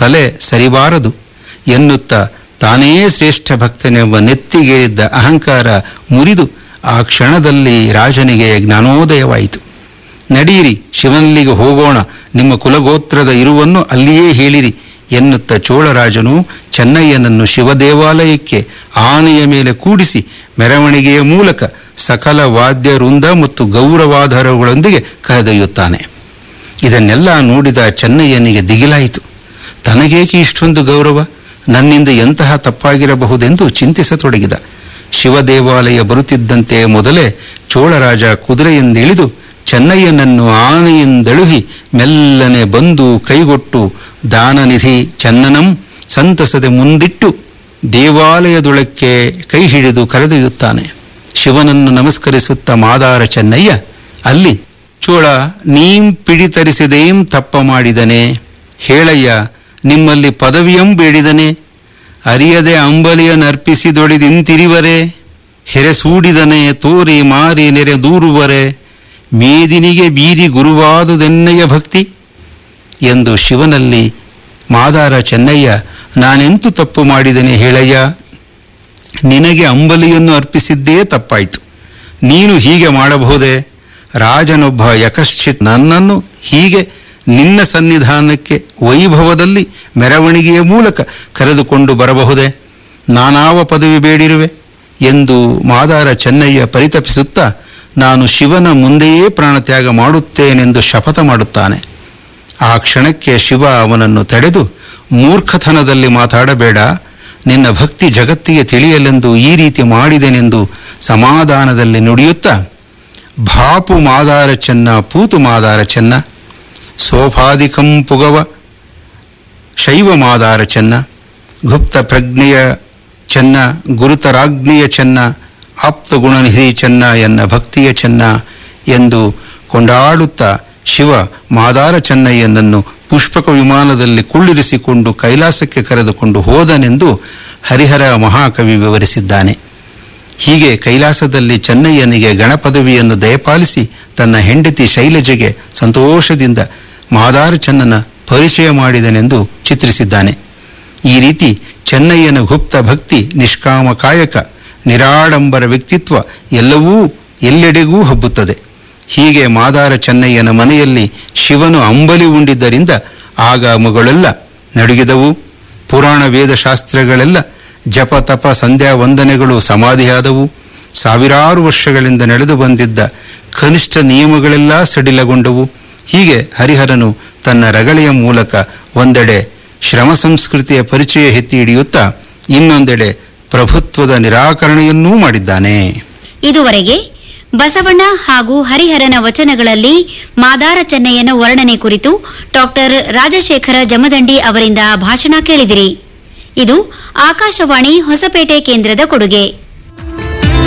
ತಲೆ ಸರಿಬಾರದು ಎನ್ನುತ್ತಾ ತಾನೇ ಶ್ರೇಷ್ಠ ಭಕ್ತನೆಂಬ ನೆತ್ತಿಗೇರಿದ್ದ ಅಹಂಕಾರ ಮುರಿದು ಆ ಕ್ಷಣದಲ್ಲಿ ರಾಜನಿಗೆ ಜ್ಞಾನೋದಯವಾಯಿತು ನಡೀರಿ ಶಿವನಲ್ಲಿಗೆ ಹೋಗೋಣ ನಿಮ್ಮ ಕುಲಗೋತ್ರದ ಇರುವನ್ನು ಅಲ್ಲಿಯೇ ಹೇಳಿರಿ ಎನ್ನುತ್ತ ಚೋಳರಾಜನು ಚೆನ್ನಯ್ಯನನ್ನು ಶಿವದೇವಾಲಯಕ್ಕೆ ಆನೆಯ ಮೇಲೆ ಕೂಡಿಸಿ ಮೆರವಣಿಗೆಯ ಮೂಲಕ ಸಕಲ ವಾದ್ಯ ವೃಂದ ಮತ್ತು ಗೌರವಾಧಾರಗಳೊಂದಿಗೆ ಕರೆದೊಯ್ಯುತ್ತಾನೆ ಇದನ್ನೆಲ್ಲ ನೋಡಿದ ಚೆನ್ನಯ್ಯನಿಗೆ ದಿಗಿಲಾಯಿತು ತನಗೇಕೆ ಇಷ್ಟೊಂದು ಗೌರವ ನನ್ನಿಂದ ಎಂತಹ ತಪ್ಪಾಗಿರಬಹುದೆಂದು ಚಿಂತಿಸತೊಡಗಿದ ಶಿವದೇವಾಲಯ ಬರುತ್ತಿದ್ದಂತೆ ಮೊದಲೇ ಚೋಳರಾಜ ಕುದುರೆಯಿಂದಿಳಿದು ಚೆನ್ನಯ್ಯನನ್ನು ಆನೆಯಿಂದಳುಹಿ ಮೆಲ್ಲನೆ ಬಂದು ಕೈಗೊಟ್ಟು ದಾನನಿಧಿ ಚನ್ನನಂ ಸಂತಸದೆ ಮುಂದಿಟ್ಟು ದೇವಾಲಯದೊಳಕ್ಕೆ ಕೈ ಹಿಡಿದು ಕರೆದೊಯ್ಯುತ್ತಾನೆ ಶಿವನನ್ನು ನಮಸ್ಕರಿಸುತ್ತ ಮಾದಾರ ಚೆನ್ನಯ್ಯ ಅಲ್ಲಿ ಚೋಳ ನೀಂ ಪಿಡಿತರಿಸಿದೇಂ ತಪ್ಪ ಮಾಡಿದನೆ ಹೇಳಯ್ಯ ನಿಮ್ಮಲ್ಲಿ ಪದವಿಯಂ ಬೇಡಿದನೆ ಅರಿಯದೆ ಅಂಬಲಿಯನ್ನರ್ಪಿಸಿದೊಡೆದಿಂತಿರಿವರೆ ಹೆರೆಸೂಡಿದನೆ ತೋರಿ ಮಾರಿ ನೆರೆ ದೂರುವರೆ ಮೇದಿನಿಗೆ ಬೀರಿ ಗುರುವಾದುದೆನ್ನಯ್ಯ ಭಕ್ತಿ ಎಂದು ಶಿವನಲ್ಲಿ ಮಾದಾರ ಚೆನ್ನಯ್ಯ ನಾನೆಂತು ತಪ್ಪು ಮಾಡಿದನೆ ಹೇಳಯ್ಯ ನಿನಗೆ ಅಂಬಲಿಯನ್ನು ಅರ್ಪಿಸಿದ್ದೇ ತಪ್ಪಾಯಿತು ನೀನು ಹೀಗೆ ಮಾಡಬಹುದೇ ರಾಜನೊಬ್ಬ ಯಕಶ್ಚಿತ್ ನನ್ನನ್ನು ಹೀಗೆ ನಿನ್ನ ಸನ್ನಿಧಾನಕ್ಕೆ ವೈಭವದಲ್ಲಿ ಮೆರವಣಿಗೆಯ ಮೂಲಕ ಕರೆದುಕೊಂಡು ಬರಬಹುದೇ ನಾನಾವ ಪದವಿ ಬೇಡಿರುವೆ ಎಂದು ಮಾದಾರ ಚೆನ್ನಯ್ಯ ಪರಿತಪಿಸುತ್ತಾ ನಾನು ಶಿವನ ಮುಂದೆಯೇ ಪ್ರಾಣತ್ಯಾಗ ಮಾಡುತ್ತೇನೆಂದು ಶಪಥ ಮಾಡುತ್ತಾನೆ ಆ ಕ್ಷಣಕ್ಕೆ ಶಿವ ಅವನನ್ನು ತಡೆದು ಮೂರ್ಖತನದಲ್ಲಿ ಮಾತಾಡಬೇಡ ನಿನ್ನ ಭಕ್ತಿ ಜಗತ್ತಿಗೆ ತಿಳಿಯಲೆಂದು ಈ ರೀತಿ ಮಾಡಿದೆನೆಂದು ಸಮಾಧಾನದಲ್ಲಿ ನುಡಿಯುತ್ತಾ ಭಾಪು ಮಾದಾರ ಚೆನ್ನ ಪೂತು ಮಾದಾರ ಚೆನ್ನ ಸೋಪಾಧಿಕಂ ಪುಗವ ಶೈವ ಮಾದಾರ ಚೆನ್ನ ಗುಪ್ತ ಪ್ರಜ್ಞೆಯ ಚೆನ್ನ ಗುರುತರಾಜ್ಞೆಯ ಚೆನ್ನ ಆಪ್ತ ಗುಣನಿಧಿ ಚೆನ್ನ ಎನ್ನ ಭಕ್ತಿಯ ಚೆನ್ನ ಎಂದು ಕೊಂಡಾಡುತ್ತಾ ಶಿವ ಮಾದಾರ ಚೆನ್ನಯ್ಯನನ್ನು ಪುಷ್ಪಕ ವಿಮಾನದಲ್ಲಿ ಕುಳ್ಳಿರಿಸಿಕೊಂಡು ಕೈಲಾಸಕ್ಕೆ ಕರೆದುಕೊಂಡು ಹೋದನೆಂದು ಹರಿಹರ ಮಹಾಕವಿ ವಿವರಿಸಿದ್ದಾನೆ ಹೀಗೆ ಕೈಲಾಸದಲ್ಲಿ ಚೆನ್ನಯ್ಯನಿಗೆ ಗಣಪದವಿಯನ್ನು ದಯಪಾಲಿಸಿ ತನ್ನ ಹೆಂಡತಿ ಶೈಲಜೆಗೆ ಸಂತೋಷದಿಂದ ಮಾದಾರ ಚೆನ್ನನ ಪರಿಚಯ ಮಾಡಿದನೆಂದು ಚಿತ್ರಿಸಿದ್ದಾನೆ ಈ ರೀತಿ ಚೆನ್ನಯ್ಯನ ಗುಪ್ತ ಭಕ್ತಿ ನಿಷ್ಕಾಮ ಕಾಯಕ ನಿರಾಡಂಬರ ವ್ಯಕ್ತಿತ್ವ ಎಲ್ಲವೂ ಎಲ್ಲೆಡೆಗೂ ಹಬ್ಬುತ್ತದೆ ಹೀಗೆ ಮಾದಾರ ಚೆನ್ನಯ್ಯನ ಮನೆಯಲ್ಲಿ ಶಿವನು ಅಂಬಲಿ ಉಂಡಿದ್ದರಿಂದ ಆಗಮಗಳೆಲ್ಲ ನಡುಗಿದವು ಪುರಾಣ ವೇದಶಾಸ್ತ್ರಗಳೆಲ್ಲ ಜಪ ತಪ ಸಂಧ್ಯಾ ವಂದನೆಗಳು ಸಮಾಧಿಯಾದವು ಸಾವಿರಾರು ವರ್ಷಗಳಿಂದ ನಡೆದು ಬಂದಿದ್ದ ಕನಿಷ್ಠ ನಿಯಮಗಳೆಲ್ಲ ಸಡಿಲಗೊಂಡವು ಹೀಗೆ ಹರಿಹರನು ತನ್ನ ರಗಳೆಯ ಮೂಲಕ ಒಂದೆಡೆ ಶ್ರಮ ಸಂಸ್ಕೃತಿಯ ಪರಿಚಯ ಎತ್ತಿ ಹಿಡಿಯುತ್ತಾ ಇನ್ನೊಂದೆಡೆ ಪ್ರಭುತ್ವದ ನಿರಾಕರಣೆಯನ್ನೂ ಮಾಡಿದ್ದಾನೆ ಇದುವರೆಗೆ ಬಸವಣ್ಣ ಹಾಗೂ ಹರಿಹರನ ವಚನಗಳಲ್ಲಿ ಮಾದಾರ ಚೆನ್ನಯ್ಯನ ವರ್ಣನೆ ಕುರಿತು ಡಾಕ್ಟರ್ ರಾಜಶೇಖರ ಜಮದಂಡಿ ಅವರಿಂದ ಭಾಷಣ ಕೇಳಿದಿರಿ ಇದು ಆಕಾಶವಾಣಿ ಹೊಸಪೇಟೆ ಕೇಂದ್ರದ ಕೊಡುಗೆ